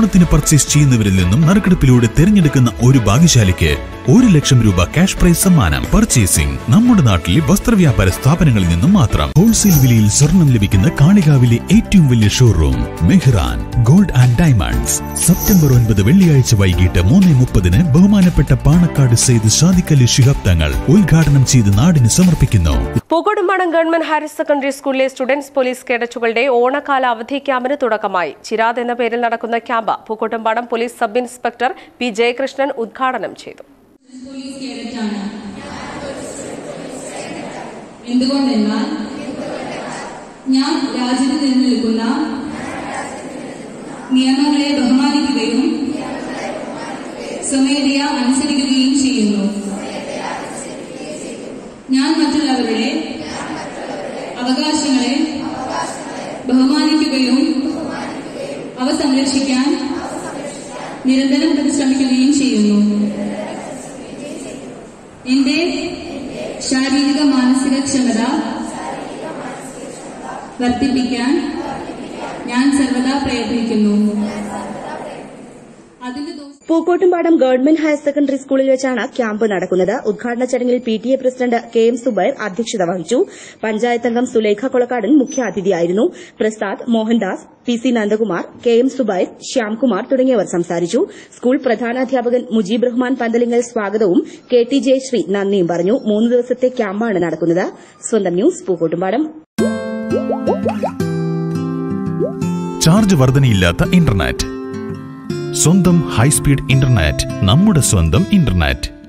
ഓണത്തിന് പർച്ചേസ് ചെയ്യുന്നവരിൽ നിന്നും നറുക്കെടുപ്പിലൂടെ തിരഞ്ഞെടുക്കുന്ന ഒരു ഭാഗ്യശാലിക്ക് ഒരു ലക്ഷം രൂപ ക്യാഷ് പ്രൈസ് സമ്മാനം പർച്ചേസിംഗ് നമ്മുടെ നാട്ടിലെ വസ്ത്രവ്യാപാര സ്ഥാപനങ്ങളിൽ നിന്നും മാത്രം ഹോൾസെയിൽ വിലയിൽ സ്വർണം ലഭിക്കുന്ന കാളികാവിലെ ഏറ്റവും വലിയ showroom Mehran gold and diamonds September ഒൻപത് വെള്ളിയാഴ്ച വൈകിട്ട് മൂന്ന് മുപ്പതിന് ബഹുമാനപ്പെട്ട പാണക്കാട് സെയ്ത് ഷാദിഖലി ശിഹാബ് തങ്ങൾ ഉദ്ഘാടനം ചെയ്ത് നാടിന് സമർപ്പിക്കുന്നു പൂക്കോട്ടുംപാടം ഗവൺമെന്റ് ഹയർ സെക്കൻഡറി സ്കൂളിലെ സ്റ്റുഡൻസ് പോലീസ് കേഡറ്റുകളുടെ ഓണക്കാല അവധി ക്യാമ്പിന് തുടക്കമായി ചിരാദ് എന്ന പേരിൽ നടക്കുന്ന camp Pookkottumpadam police sub inspector P Jayakrishnan ഉദ്ഘാടനം ചെയ്തു പോലീസ് കേഡറ്റാണ് എന്തുകൊണ്ടെന്നാൽ ഞാൻ രാജ്യത്ത് നിലനിൽക്കുന്ന നിയമങ്ങളെ ബഹുമാനിക്കുകയും സ്വമേധയ അനുസരിക്കുകയും ചെയ്യുന്നു ഞാൻ മറ്റുള്ളവരുടെ അവകാശങ്ങളെ ബഹുമാനിക്കുകയും അവ സംരക്ഷിക്കാൻ നിരന്തരം പരിശ്രമിക്കുകയും ചെയ്യുന്നു എന്റെ ശാരീരിക മാനസിക ക്ഷമത വർദ്ധിപ്പിക്കാൻ ഞാൻ സർവദാ പ്രയത്നിക്കുന്നു അതിന്റെ ദോഷം പൂക്കോട്ടുംപാടം ഗവൺമെന്റ് ഹയർ സെക്കൻഡറി സ്കൂളിൽ വെച്ചാണ് ക്യാമ്പ് നടക്കുന്നത് ഉദ്ഘാടന ചടങ്ങിൽ P T A president K M Subair അധ്യക്ഷത വഹിച്ചു പഞ്ചായത്ത് അംഗം സുലേഖ കൊളക്കാടൻ മുഖ്യാതിഥിയായിരുന്നു Prasad Mohandas P C Nandakumar K M Subair Shyamkumar തുടങ്ങിയവർ സംസാരിച്ചു സ്കൂൾ പ്രധാനാധ്യാപകൻ മുജീബ് റഹ്മാൻ പന്തലിങ്ങൽ സ്വാഗതവും കെ ടി ജയശ്രീ നന്ദിയും പറഞ്ഞു മൂന്ന് ദിവസത്തെ ക്യാമ്പാണ് നടക്കുന്നത് സ്വന്തം ന്യൂസ് പൂക്കോട്ടുംപാടം ചാർജ് വർധനയില്ലാത്ത ഇന്റർനെറ്റ് സ്വന്തം ഹൈസ്പീഡ് ഇന്റർനെറ്റ് നമ്മുടെ സ്വന്തം ഇന്റർനെറ്റ്